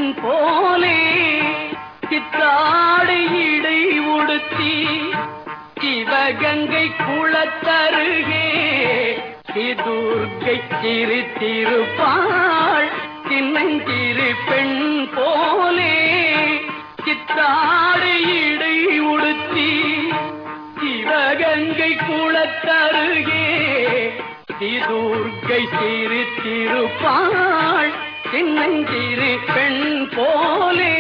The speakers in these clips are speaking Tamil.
போலே சித்தாடை இடை உடுத்தி சிவகங்கை குளத்தருகே சிதுர்கை சிரித்திருப்பாள் சின்னஞ்சிறு பெண் போலே சித்தாடை இடை உடுத்தி சிவகங்கை குளத்தருகே சிதுர்கை சிரித்திருப்பாள் சின்னஞ்சிறு பெண் போலே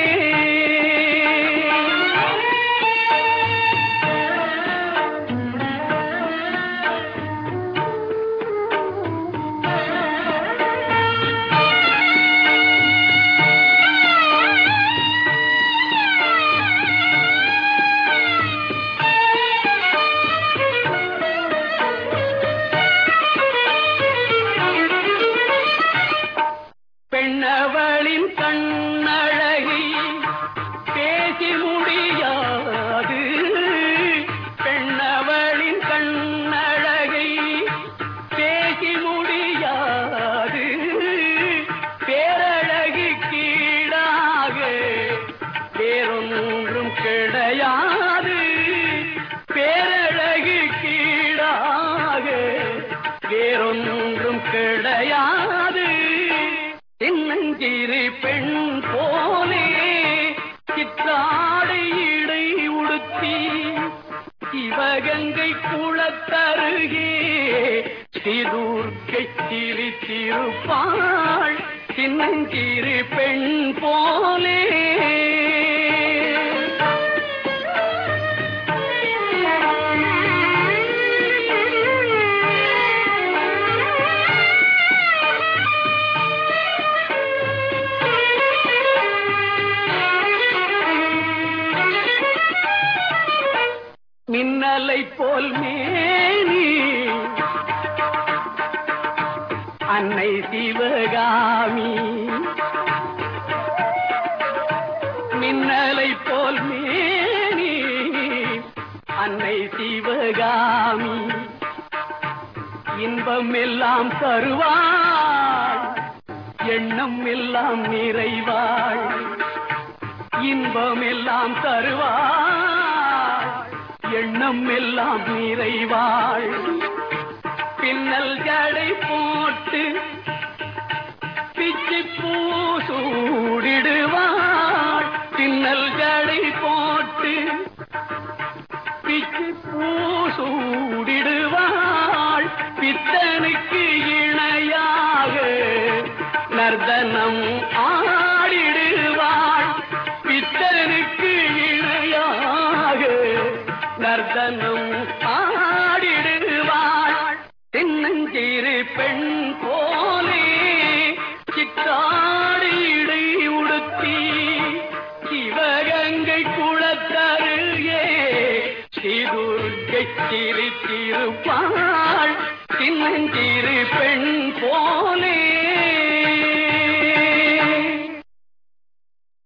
பெண்ணவளின் கண்ணழகி பேசி முடியாது பெண்ணவளின் கண்ணழகை பேசி முடியாது பேரழகி கீழாக வேறொன்றும் கிடையாது பேரழகி கீழாக வேறொன்றும் கிடையாது சின்னஞ்சிறு பெண் போலே சித்தாடை இடை உடுத்தி சிவகங்கை குளத்தருகே சிறுர்கை சிரித்திருப்பாள் சின்னஞ்சிறு பெண் போலே மின்னலை போல் மேனி அன்னை சிவகாமி மின்னலை போல் மேனி அன்னை சிவகாமி இன்பம் எல்லாம் தருவாள் எண்ணம் எல்லாம் நிறைவாள் இன்பம் எல்லாம் தருவாள் எண்ணம் எல்லாம் நிறைவாள் பின்னல் ஜடை போட்டு பிச்சி பூ சூடிடுவாள் பின்னல் ஜடை போட்டு பிச்சி பூ சூடிடுவாள் பித்தனுக்கு இணையாக நர்தனம் ஆடிடுவாள் பித்தனுக்கு இணையாக நர்தனம் ஆடிடுவாள் தென்னஞ்சீரு பெண் போலே சித்தா